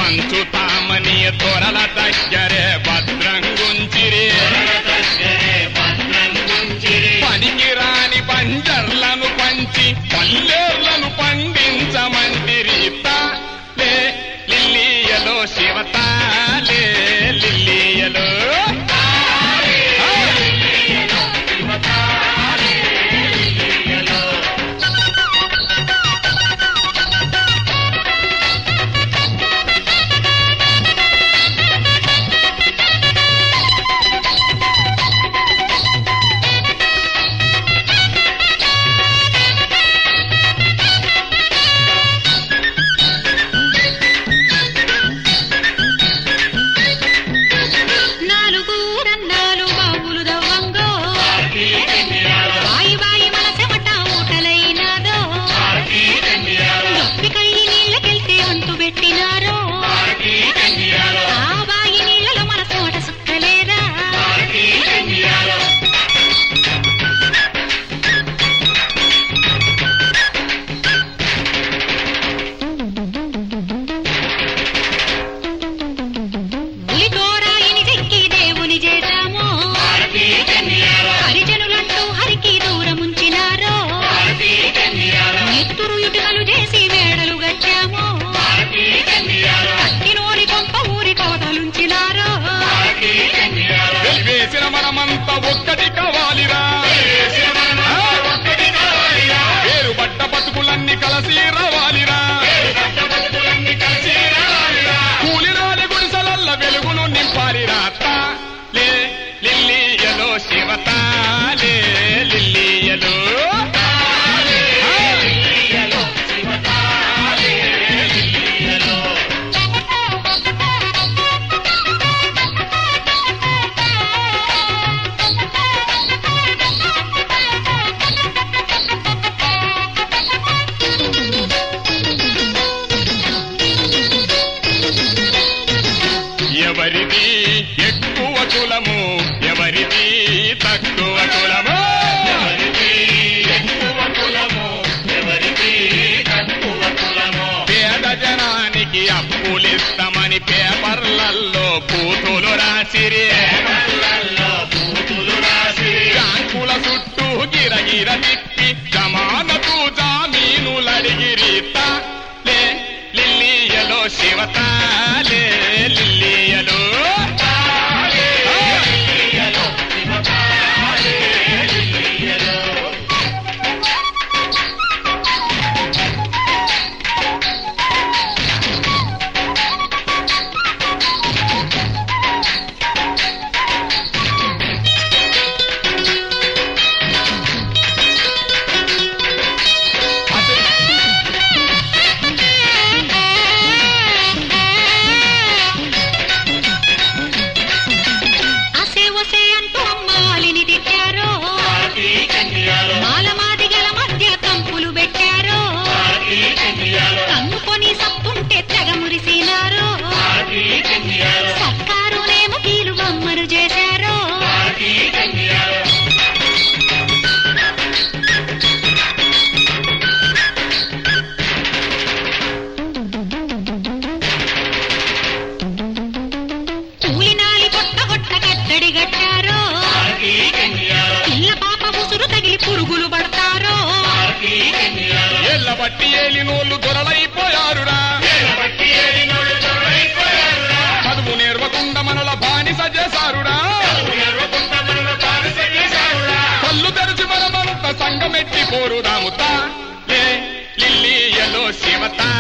పంచుతామని దొరల దగ్గరే భద్రంగుంచిరి పనికి రాని బంజర్లను పంచి పల్లెర్లను పండించమంటిరి లే లిల్లియలో శివతాలే లిల్లియలో ఆ! నాలుగు రన్నాలు బాబులు దవ్వంగో వాయి వాయి మన చెమట ఊటలైనాదో దొప్పికయ్యి నీళ్ళకెళ్తే అంటు పెట్టినారో ఆ బాయి నీళ్ళలో మన చోట సుక్కలేదా ఉలితోరాయిని చెక్కి దేవుని చేశాము హరిజనులంటూ హరికి దూరముంచినారో నెత్తురు ఇటుకలు చేసి మేడలు గట్టాము కట్టినోరి కొంప ఊరి కోతలుంచినారో వెలివేసిన మనమంతా ఒక్కటి కావాలిరా వేరు బట్ట బతుకులన్నీ కలసి రావాలిరా కూలిరాలి గుడిసెలల్ల వెలుగును నింపాలిరా లే లిల్లియలో శివతాలే లిల్లియలో ఎవరిది ఎక్కువ కులము ఎవరిది తక్కువ కులము పేద జనానికి అప్పులిస్తామని పేపర్లలో బూతులు రాసిరి బ్యాంకుల చుట్టూ గిరగిర తిప్పి జమానతు జామీనులడిగిరి లే లిల్లియలో శివతాలే లిల్లియలో అసే ఒసే అంటూ అమ్మాలిని తిట్టారో మాలమాదిగల మధ్య కంపులు పెట్టారో కన్నుకొని సత్తుంటే తెగ మురిసినారో సర్కారునేమో కీలు బొమ్మను చేశారో కూలినాలి కొట్ట కొట్ట కట్టడి గట్టారో పిల్ల పాప ముసురు తగిలి పురుగులు పడతారో ఏళ్ళ బట్టి ఏలినోళ్ళు దొరలైపోయారురా చదువు నేర్వకుండా మనల బానిస చేశారురా కళ్ళు తెరిచి మనమంత సంగమెట్టి పోరుదాముతా లే లిల్లియలో శివతా